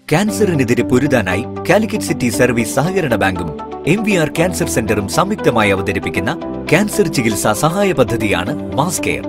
ക്യാൻസറിനെതിരെ പൊരുതാനായി Calicut city service സഹകരണ ബാങ്കും എം വി ആർ ക്യാൻസർ സെന്ററും സംയുക്തമായി അവതരിപ്പിക്കുന്ന ക്യാൻസർ ചികിത്സാ സഹായ പദ്ധതിയാണ് മാസ് കെയർ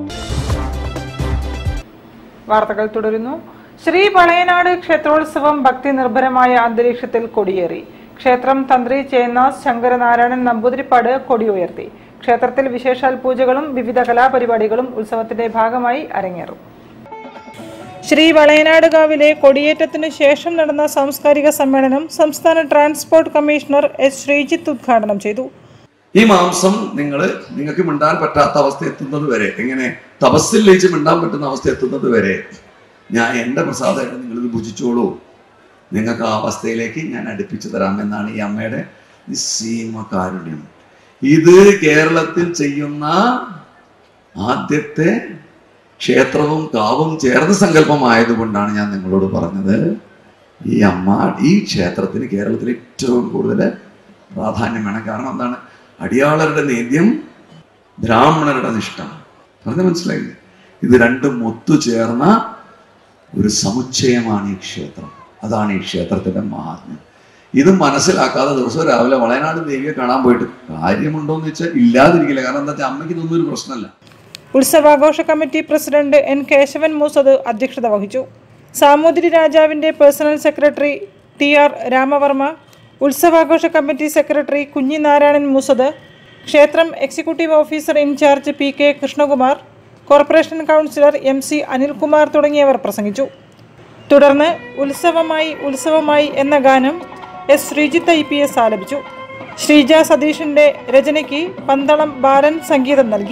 വാർത്തകൾ തുടരുന്നു ശ്രീ പളയനാട് ക്ഷേത്രോത്സവം ഭക്തി നിർഭരമായ അന്തരീക്ഷത്തിൽ കൊടിയേറി ക്ഷേത്രം തന്ത്രി ചേന്നാസ് ശങ്കരനാരായണൻ നമ്പൂതിരിപ്പാട് കൊടി ഉയർത്തി ക്ഷേത്രത്തിൽ വിശേഷാൽ പൂജകളും വിവിധ കലാപരിപാടികളും ഉത്സവത്തിന്റെ ഭാഗമായി അരങ്ങേറും ശ്രീ വളയനാട് കാവിലെ കൊടിയേറ്റത്തിനു ശേഷം നടന്ന സാംസ്കാരിക സമ്മേളനം സംസ്ഥാന ട്രാൻസ്പോർട്ട് കമ്മീഷണർ എസ് ശ്രീജിത്ത് ഉദ്ഘാടനം ചെയ്തു ഈ മാംസം നിങ്ങൾ നിങ്ങൾക്ക് മിണ്ടാൻ പറ്റാത്ത അവസ്ഥ എത്തുന്നത് വരെ എങ്ങനെ തപസ്സിൽ ലയിച്ച് മിണ്ടാൻ പറ്റുന്ന അവസ്ഥ എത്തുന്നത് വരെ ഞാൻ എൻ്റെ പ്രസാദമായിട്ട് നിങ്ങളിത് ഭുജിച്ചോളൂ നിങ്ങൾക്ക് ആ അവസ്ഥയിലേക്ക് ഞാൻ അടുപ്പിച്ചു തരാം എന്നാണ് ഈ അമ്മയുടെ നിസ്സീമ കാരുണ്യം ഇത് കേരളത്തിൽ ചെയ്യുന്ന ആദ്യത്തെ ക്ഷേത്രവും കാവും ചേർന്ന സങ്കല്പമായതുകൊണ്ടാണ് ഞാൻ നിങ്ങളോട് പറഞ്ഞത് ഈ അമ്മ ഈ ക്ഷേത്രത്തിന് കേരളത്തിൽ ഏറ്റവും കൂടുതൽ പ്രാധാന്യം വേണം കാരണം എന്താണ് അടിയാളരുടെ നേദ്യം ബ്രാഹ്മണരുടെ നിഷ്ഠ പറഞ്ഞ മനസ്സിലായില്ലേ ഇത് രണ്ടും ഒത്തുചേർന്ന ഒരു സമുച്ചയമാണ് ഈ ക്ഷേത്രം അതാണ് ഈ ക്ഷേത്രത്തിന്റെ മഹാത്മ്യം ഇത് മനസ്സിലാക്കാതെ ദിവസവും രാവിലെ വളയനാട് ദേവിയെ കാണാൻ പോയിട്ട് കാര്യമുണ്ടോ എന്ന് വെച്ചാൽ ഇല്ലാതിരിക്കില്ല കാരണം എന്താ വെച്ചാൽ അമ്മയ്ക്ക് ഇതൊന്നും ഒരു പ്രശ്നമല്ല ഉത്സവാഘോഷ committee president N Kesavan Moosath അധ്യക്ഷത വഹിച്ചു സാമൂതിരി രാജാവിന്റെ personal secretary T R Ramavarma ഉത്സവാഘോഷ കമ്മിറ്റി സെക്രട്ടറി കുഞ്ഞിനാരായണൻ മൂസത് ക്ഷേത്രം executive officer incharge P K Krishnakumar corporation councillor M C Anilkumar തുടങ്ങിയവർ പ്രസംഗിച്ചു തുടർന്ന് ഉത്സവമായി ഉത്സവമായി എന്ന ഗാനം S Sreejith I P S ആലപിച്ചു ശ്രീജ സതീഷിന്റെ രചനയ്ക്ക് പന്തളം ബാലൻ സംഗീതം നൽകി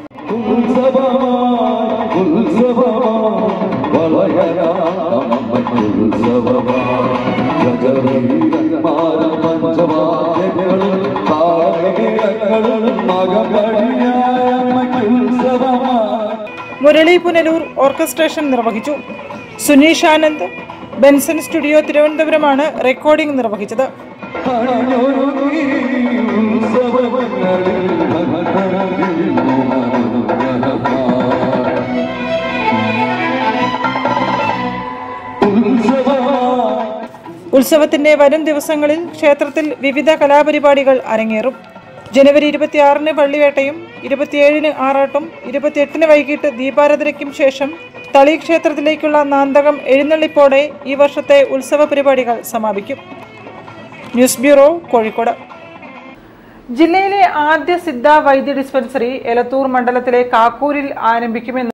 മുരളി പുനലൂർ ഓർക്കസ്ട്രേഷൻ നിർവഹിച്ചു സുനീഷ് ആനന്ദ് ബെൻസൺ സ്റ്റുഡിയോ തിരുവനന്തപുരമാണ് റെക്കോർഡിംഗ് നിർവഹിച്ചത് ഉത്സവത്തിന്റെ വരും ദിവസങ്ങളിൽ ക്ഷേത്രത്തിൽ വിവിധ കലാപരിപാടികൾ അരങ്ങേറും ജനുവരി ഇരുപത്തിയാറിന് പള്ളിവേട്ടയും ഇരുപത്തിയേഴിന് ആറാട്ടും ഇരുപത്തിയെട്ടിന് വൈകിട്ട് ദീപാരാധനയ്ക്കും ശേഷം തളി ക്ഷേത്രത്തിലേക്കുള്ള നാന്തകം എഴുന്നള്ളിപ്പോടെ ഈ വർഷത്തെ ഉത്സവ പരിപാടികൾ സമാപിക്കും ന്യൂസ് ബ്യൂറോ കോഴിക്കോട് ജില്ലയിലെ ആദ്യ സിദ്ധ വൈദ്യ ഡിസ്പെൻസറി എലത്തൂർ മണ്ഡലത്തിലെ കാക്കൂരിൽ ആരംഭിക്കുമെന്ന്